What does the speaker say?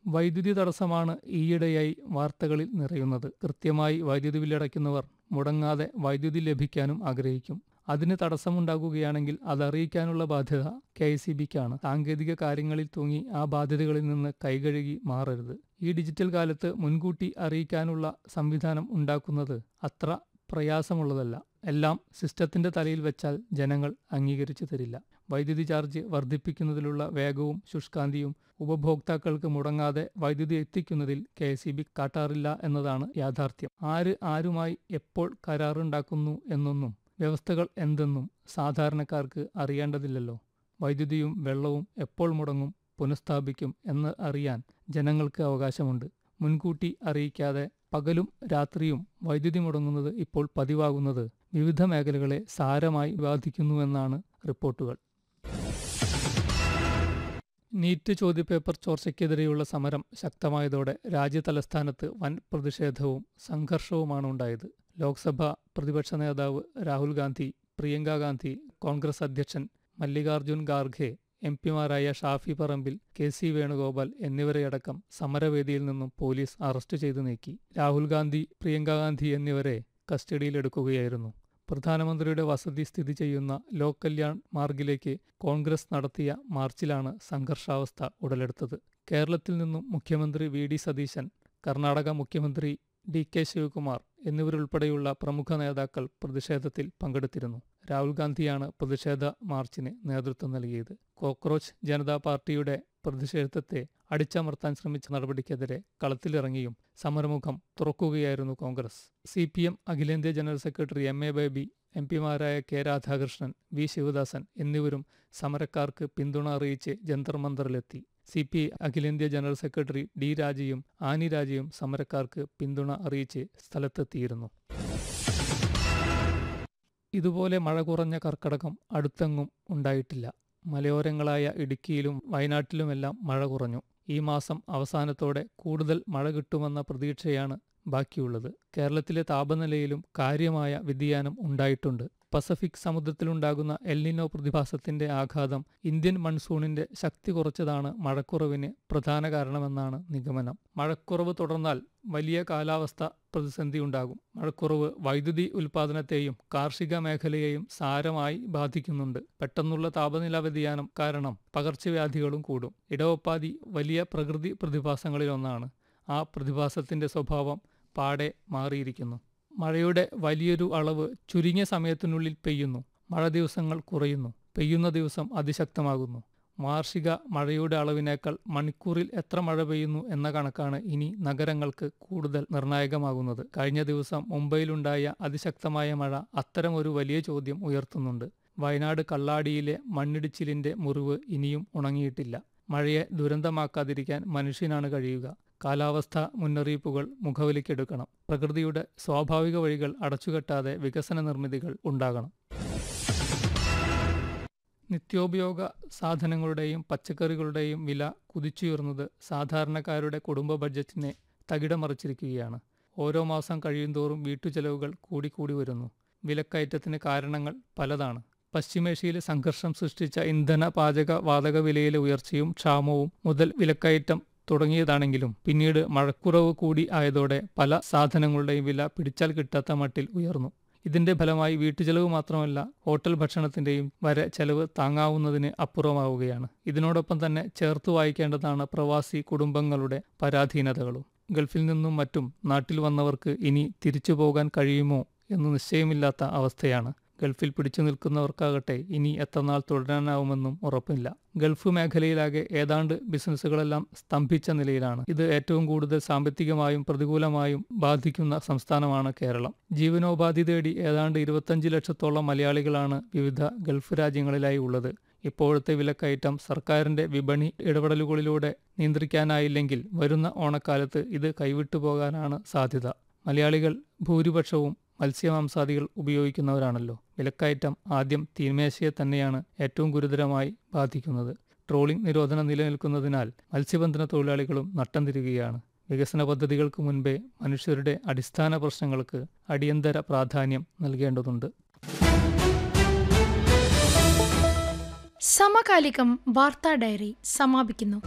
വൈദ്യുതി തടസ്സമാണ് ഈയിടെയായി വാർത്തകളിൽ നിറയുന്നത് കൃത്യമായി വൈദ്യുതി ബില്ലടയ്ക്കുന്നവർ മുടങ്ങാതെ വൈദ്യുതി ലഭിക്കാനും ആഗ്രഹിക്കും അതിന് തടസ്സമുണ്ടാകുകയാണെങ്കിൽ അതറിയിക്കാനുള്ള ബാധ്യത കെ ഐ സി ബിക്കാണ് സാങ്കേതിക കാര്യങ്ങളിൽ തൂങ്ങി ആ ബാധ്യതകളിൽ നിന്ന് കൈകഴുകി മാറരുത് ഈ ഡിജിറ്റൽ കാലത്ത് മുൻകൂട്ടി അറിയിക്കാനുള്ള സംവിധാനം ഉണ്ടാക്കുന്നത് അത്ര പ്രയാസമുള്ളതല്ല എല്ലാം സിസ്റ്റത്തിന്റെ തലയിൽ വെച്ചാൽ ജനങ്ങൾ അംഗീകരിച്ചു തരില്ല വൈദ്യുതി ചാർജ് വർദ്ധിപ്പിക്കുന്നതിലുള്ള വേഗവും ശുഷ്കാന്തിയും ഉപഭോക്താക്കൾക്ക് മുടങ്ങാതെ വൈദ്യുതി എത്തിക്കുന്നതിൽ കെ എസ് ബി കാട്ടാറില്ല എന്നതാണ് യാഥാർത്ഥ്യം ആര് ആരുമായി എപ്പോൾ കരാറുണ്ടാക്കുന്നു എന്നൊന്നും വ്യവസ്ഥകൾ എന്തെന്നും സാധാരണക്കാർക്ക് അറിയേണ്ടതില്ലല്ലോ വൈദ്യുതിയും വെള്ളവും എപ്പോൾ മുടങ്ങും പുനഃസ്ഥാപിക്കും എന്ന് അറിയാൻ ജനങ്ങൾക്ക് അവകാശമുണ്ട് മുൻകൂട്ടി അറിയിക്കാതെ പകലും രാത്രിയും വൈദ്യുതി മുടങ്ങുന്നത് ഇപ്പോൾ പതിവാകുന്നത് വിവിധ മേഖലകളെ സാരമായി ബാധിക്കുന്നുവെന്നാണ് റിപ്പോർട്ടുകൾ നീറ്റ് ചോദ്യപേപ്പർ ചോർച്ചയ്ക്കെതിരെയുള്ള സമരം ശക്തമായതോടെ രാജ്യതലസ്ഥാനത്ത് വൻ പ്രതിഷേധവും സംഘർഷവുമാണ് ഉണ്ടായത് ലോക്സഭാ പ്രതിപക്ഷ നേതാവ് രാഹുൽ ഗാന്ധി പ്രിയങ്ക ഗാന്ധി കോൺഗ്രസ് അധ്യക്ഷൻ മല്ലികാർജുൻ ഖാർഖെ എം പിമാരായ ഷാഫി പറമ്പിൽ കെ സി വേണുഗോപാൽ എന്നിവരെയടക്കം സമരവേദിയിൽ നിന്നും പോലീസ് അറസ്റ്റ് ചെയ്തു നീക്കി രാഹുൽ ഗാന്ധി പ്രിയങ്ക ഗാന്ധി എന്നിവരെ കസ്റ്റഡിയിലെടുക്കുകയായിരുന്നു പ്രധാനമന്ത്രിയുടെ വസതി സ്ഥിതി ചെയ്യുന്ന ലോക് കല്യാൺ മാർഗിലേക്ക് കോൺഗ്രസ് നടത്തിയ മാർച്ചിലാണ് സംഘർഷാവസ്ഥ ഉടലെടുത്തത് കേരളത്തിൽ നിന്നും മുഖ്യമന്ത്രി വി ഡി സതീശൻ കർണാടക മുഖ്യമന്ത്രി ഡി കെ ശിവകുമാർ എന്നിവരുൾപ്പെടെയുള്ള പ്രമുഖ നേതാക്കൾ പ്രതിഷേധത്തിൽ പങ്കെടുത്തിരുന്നു രാഹുൽ ഗാന്ധിയാണ് പ്രതിഷേധ മാർച്ചിന് നേതൃത്വം നൽകിയത് കോക്രോച്ച് ജനതാ പാർട്ടിയുടെ പ്രതിഷേധത്തെ അടിച്ചമർത്താൻ ശ്രമിച്ച നടപടിക്കെതിരെ കളത്തിലിറങ്ങിയും സമരമുഖം തുറക്കുകയായിരുന്നു കോൺഗ്രസ് സി പി എം അഖിലേന്ത്യാ general secretary M A Baby എം പിമാരായ കെ രാധാകൃഷ്ണൻ വി ശിവദാസൻ എന്നിവരും സമരക്കാർക്ക് പിന്തുണ അറിയിച്ച് ജന്തർ മന്ദറിലെത്തി സി പി അഖിലേന്ത്യാ ജനറൽ സെക്രട്ടറി ഡി രാജയും ആനി രാജയും സമരക്കാർക്ക് പിന്തുണ അറിയിച്ച് സ്ഥലത്തെത്തിയിരുന്നു ഇതുപോലെ മഴ കുറഞ്ഞ കർക്കടകം അടുത്തെങ്ങും ഉണ്ടായിട്ടില്ല മലയോരങ്ങളായ ഇടുക്കിയിലും വയനാട്ടിലുമെല്ലാം മഴ കുറഞ്ഞു ഈ മാസം അവസാനത്തോടെ കൂടുതൽ മഴ കിട്ടുമെന്ന പ്രതീക്ഷയാണ് ബാക്കിയുള്ളത് കേരളത്തിലെ താപനിലയിലും കാര്യമായ വ്യതിയാനം ഉണ്ടായിട്ടുണ്ട് പസഫിക് സമുദ്രത്തിലുണ്ടാകുന്ന എൽനിനോ പ്രതിഭാസത്തിന്റെ ആഘാതം ഇന്ത്യൻ മൺസൂണിന്റെ ശക്തി കുറച്ചതാണ് മഴക്കുറവിന് പ്രധാന കാരണമെന്നാണ് നിഗമനം മഴക്കുറവ് തുടർന്നാൽ വലിയ കാലാവസ്ഥ പ്രതിസന്ധി ഉണ്ടാകും മഴക്കുറവ് വൈദ്യുതി ഉൽപാദനത്തെയും കാർഷിക മേഖലയെയും സാരമായി ബാധിക്കുന്നുണ്ട് പെട്ടെന്നുള്ള താപനില വ്യതിയാനം കാരണം പകർച്ചവ്യാധികളും കൂടും ഇടവപ്പാതി വലിയ പ്രകൃതി പ്രതിഭാസങ്ങളിലൊന്നാണ് ആ പ്രതിഭാസത്തിന്റെ സ്വഭാവം പാടെ മാറിയിരിക്കുന്നു മഴയുടെ വലിയൊരു അളവ് ചുരുങ്ങിയ സമയത്തിനുള്ളിൽ പെയ്യുന്നു മഴ ദിവസങ്ങൾ കുറയുന്നു പെയ്യുന്ന ദിവസം അതിശക്തമാകുന്നു വാർഷിക മഴയുടെ അളവിനേക്കാൾ മണിക്കൂറിൽ എത്ര മഴ പെയ്യുന്നു എന്ന കണക്കാണ് ഇനി നഗരങ്ങൾക്ക് കൂടുതൽ നിർണായകമാകുന്നത് കഴിഞ്ഞ ദിവസം മുംബൈയിലുണ്ടായ അതിശക്തമായ മഴ അത്തരമൊരു വലിയ ചോദ്യം ഉയർത്തുന്നുണ്ട് വയനാട് കള്ളാടിയിലെ മണ്ണിടിച്ചിലിന്റെ മുറിവ് ഇനിയും ഉണങ്ങിയിട്ടില്ല മഴയെ ദുരന്തമാക്കാതിരിക്കാൻ മനുഷ്യനാണ് കഴിയുക കാലാവസ്ഥ മുന്നറിയിപ്പുകൾ മുഖവിലിക്കെടുക്കണം പ്രകൃതിയുടെ സ്വാഭാവിക വഴികൾ അടച്ചുകെട്ടാതെ വികസന നിർമ്മിതികൾ ഉണ്ടാകണം നിത്യോപയോഗ സാധനങ്ങളുടെയും പച്ചക്കറികളുടെയും വില കുതിച്ചുയർന്നത് സാധാരണക്കാരുടെ കുടുംബ ബഡ്ജറ്റിനെ തകിടമറിച്ചിരിക്കുകയാണ് ഓരോ മാസം കഴിയുന്തോറും വീട്ടുചെലവുകൾ കൂടിക്കൂടി വരുന്നു വിലക്കയറ്റത്തിന് കാരണങ്ങൾ പലതാണ് പശ്ചിമേഷ്യയിലെ സംഘർഷം സൃഷ്ടിച്ച ഇന്ധന പാചക വാതക വിലയിലെ ഉയർച്ചയും ക്ഷാമവും മുതൽ വിലക്കയറ്റം തുടങ്ങിയതാണെങ്കിലും പിന്നീട് മഴക്കുറവ് കൂടി ആയതോടെ പല സാധനങ്ങളുടെയും വില പിടിച്ചാൽ കിട്ടാത്ത മട്ടിൽ ഉയർന്നു ഇതിന്റെ ഫലമായി വീട്ടുചെലവ് മാത്രമല്ല ഹോട്ടൽ ഭക്ഷണത്തിന്റെയും വരെ ചെലവ് താങ്ങാവുന്നതിന് അപ്പുറമാവുകയാണ് ഇതിനോടൊപ്പം തന്നെ ചേർത്ത് വായിക്കേണ്ടതാണ് പ്രവാസി കുടുംബങ്ങളുടെ പരാധീനതകളും ഗൾഫിൽ നിന്നും മറ്റും നാട്ടിൽ വന്നവർക്ക് ഇനി തിരിച്ചു പോകാൻ കഴിയുമോ എന്ന് നിശ്ചയമില്ലാത്ത അവസ്ഥയാണ് ഗൾഫിൽ പിടിച്ചു നിൽക്കുന്നവർക്കാകട്ടെ ഇനി എത്രനാൾ തുടരാനാവുമെന്നും ഉറപ്പില്ല ഗൾഫ് മേഖലയിലാകെ ഏതാണ്ട് ബിസിനസ്സുകളെല്ലാം സ്തംഭിച്ച നിലയിലാണ് ഇത് ഏറ്റവും കൂടുതൽ സാമ്പത്തികമായും പ്രതികൂലമായും ബാധിക്കുന്ന സംസ്ഥാനമാണ് കേരളം ജീവനോപാധി തേടി ഏതാണ്ട് ഇരുപത്തഞ്ച് ലക്ഷത്തോളം മലയാളികളാണ് വിവിധ ഗൾഫ് രാജ്യങ്ങളിലായി ഉള്ളത് ഇപ്പോഴത്തെ വിലക്കയറ്റം സർക്കാരിന്റെ വിപണി ഇടപെടലുകളിലൂടെ നിയന്ത്രിക്കാനായില്ലെങ്കിൽ വരുന്ന ഓണക്കാലത്ത് ഇത് കൈവിട്ടു പോകാനാണ് സാധ്യത മലയാളികൾ ഭൂരിപക്ഷവും മത്സ്യമാംസാദികൾ ഉപയോഗിക്കുന്നവരാണല്ലോ വിലക്കയറ്റം ആദ്യം തീന്മേശയെ തന്നെയാണ് ഏറ്റവും ഗുരുതരമായി ബാധിക്കുന്നത് ട്രോളിംഗ് നിരോധനം നിലനിൽക്കുന്നതിനാൽ മത്സ്യബന്ധന തൊഴിലാളികളും നട്ടം തിരികുകയാണ് വികസന പദ്ധതികൾക്ക് മുൻപേ മനുഷ്യരുടെ അടിസ്ഥാന പ്രശ്നങ്ങൾക്ക് അടിയന്തര പ്രാധാന്യം നൽകേണ്ടതുണ്ട് സമകാലികം വാർത്താ ഡയറി സമാപിക്കുന്നു